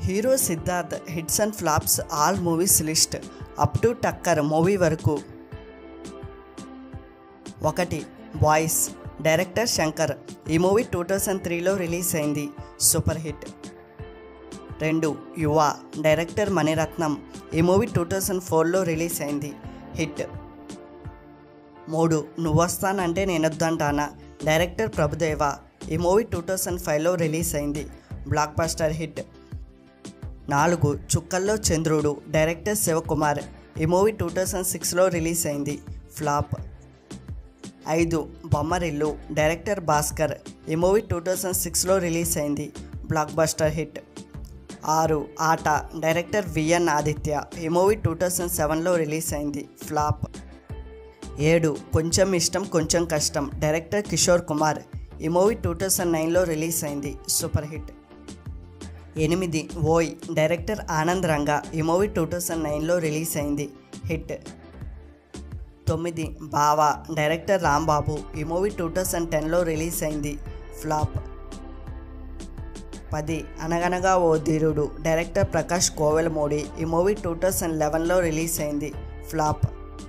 hero Siddharth hits and flops all movies list up to Takkar movie వరకు ఒకటి boys director Shankar ఈ movie two thousand త్రీలో release అయింది super hit రెండు యువ డైరెక్టర్ మణిరత్నం ఈ మూవీ టూ థౌజండ్ ఫోర్లో రిలీజ్ అయింది హిట్ మూడు నువ్వొస్తానంటే నేనొద్దంటానా డైరెక్టర్ ప్రభుదేవ ఈ మూవీ టూ థౌజండ్ ఫైవ్లో రిలీజ్ అయింది బ్లాక్ బస్టర్ హిట్ నాలుగు చుక్కల్లో చంద్రుడు డైరెక్టర్ శివకుమార్ ఈ మూవీ టూ థౌజండ్ సిక్స్లో రిలీజ్ అయింది ఫ్లాప్ ఐదు బొమ్మరిల్లు డైరెక్టర్ భాస్కర్ ఈ మూవీ టూ థౌజండ్ సిక్స్లో రిలీజ్ అయింది బ్లాక్ బస్టర్ హిట్ ఆరు ఆట డైరెక్టర్ విఎన్ ఆదిత్య ఈ మూవీ టూ థౌజండ్ సెవెన్లో రిలీజ్ అయింది ఫ్లాప్ ఏడు కొంచెం ఇష్టం కొంచెం కష్టం డైరెక్టర్ కిషోర్ కుమార్ ఈ మూవీ టూ థౌజండ్ నైన్లో రిలీజ్ అయింది సూపర్ హిట్ ఎనిమిది ఓయ్ డైరెక్టర్ ఆనంద్ రంగా ఈ మూవీ టూ థౌజండ్ నైన్లో రిలీజ్ అయింది హిట్ తొమ్మిది బావా డైరెక్టర్ రాంబాబు ఈ మూవీ టూ థౌజండ్ టెన్లో రిలీజ్ అయింది ఫ్లాప్ పది అనగనగా ఓ ధీరుడు డైరెక్టర్ ప్రకాష్ కోవెలమూడి ఈ మూవీ టూ థౌజండ్ లెవెన్లో రిలీజ్ అయింది ఫ్లాప్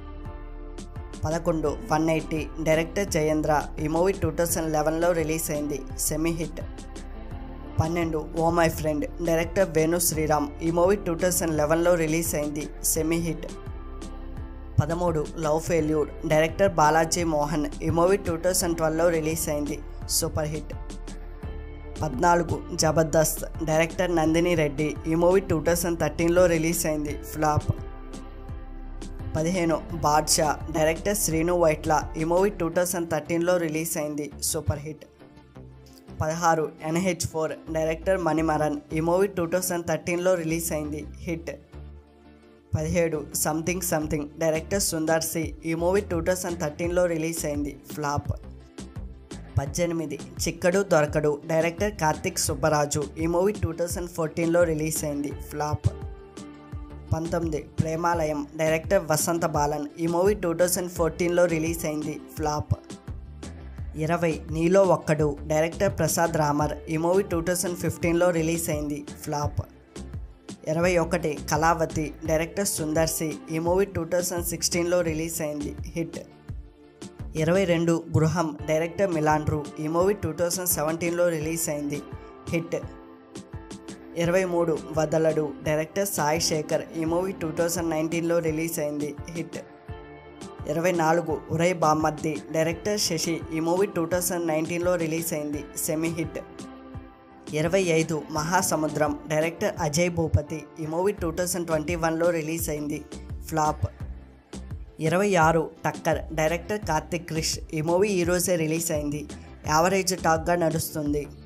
పదకొండు వన్ ఎయిటీ డైరెక్టర్ జయేంద్ర ఈ మూవీ టూ థౌజండ్ లెవెన్లో రిలీజ్ అయింది సెమీ హిట్ పన్నెండు oh my friend director Venu Sriram ఈ మూవీ టూ థౌజండ్ లెవెన్లో రిలీజ్ అయింది సెమీ హిట్ పదమూడు love failure director Balaji Mohan ఈ మూవీ టూ థౌజండ్ ట్వెల్వ్లో రిలీజ్ అయింది సూపర్ హిట్ పద్నాలుగు జబర్దస్త్ డైరెక్టర్ నందిని రెడ్డి ఈ మూవీ టూ థౌజండ్ థర్టీన్లో రిలీజ్ అయింది ఫ్లాప్ పదిహేను బాద్షా డైరెక్టర్ శ్రీను వైట్ల ఈ మూవీ టూ థౌజండ్ థర్టీన్లో రిలీజ్ అయింది సూపర్ హిట్ పదహారు ఎన్హెచ్ ఫోర్ డైరెక్టర్ మణిమరన్ ఈ మూవీ టూ థౌజండ్ థర్టీన్లో రిలీజ్ అయింది హిట్ పదిహేడు something something director Sundar C ఈ మూవీ టూ థౌజండ్ థర్టీన్లో రిలీజ్ అయింది ఫ్లాప్ పద్దెనిమిది చిక్కడు దొరకడు డైరెక్టర్ కార్తిక్ సుబ్బరాజు ఈ మూవీ టూ థౌజండ్ ఫోర్టీన్లో రిలీజ్ అయింది ఫ్లాప్ పంతొమ్మిది ప్రేమాలయం డైరెక్టర్ వసంత బాలన్ ఈ మూవీ టూ థౌజండ్ ఫోర్టీన్లో రిలీజ్ అయింది ఫ్లాప్ ఇరవై నీలో ఒక్కడు డైరెక్టర్ ప్రసాద్ రామర్ ఈ మూవీ టూ థౌజండ్ ఫిఫ్టీన్లో రిలీజ్ అయింది ఫ్లాప్ ఇరవై ఒకటి కళావతి డైరెక్టర్ సుందర్ సి ఈ మూవీ టూ థౌజండ్ సిక్స్టీన్లో రిలీజ్ అయింది హిట్ ఇరవై రెండు గృహం డైరెక్టర్ మిలాండ్రు ఈ మూవీ టూ థౌజండ్ సెవెంటీన్లో రిలీజ్ అయింది హిట్ ఇరవై మూడు వదలడు డైరెక్టర్ సాయి శేఖర్ ఈ మూవీ టూ థౌజండ్ నైన్టీన్లో రిలీజ్ అయింది హిట్ ఇరవై నాలుగు ఉరై బామ్మర్ది డైరెక్టర్ శశి ఈ మూవీ టూ థౌజండ్ నైన్టీన్లో రిలీజ్ అయింది సెమీ హిట్ ఇరవై ఐదు మహాసముద్రం డైరెక్టర్ అజయ్ భూపతి ఈ మూవీ టూ థౌజండ్ ట్వంటీ వన్లో రిలీజ్ అయింది ఫ్లాప్ ఇరవై ఆరు టక్కర్ డైరెక్టర్ కార్తిక్ క్రిష్ ఈ మూవీ ఈరోజే రిలీజ్ అయింది యావరేజ్ టాక్గా నడుస్తుంది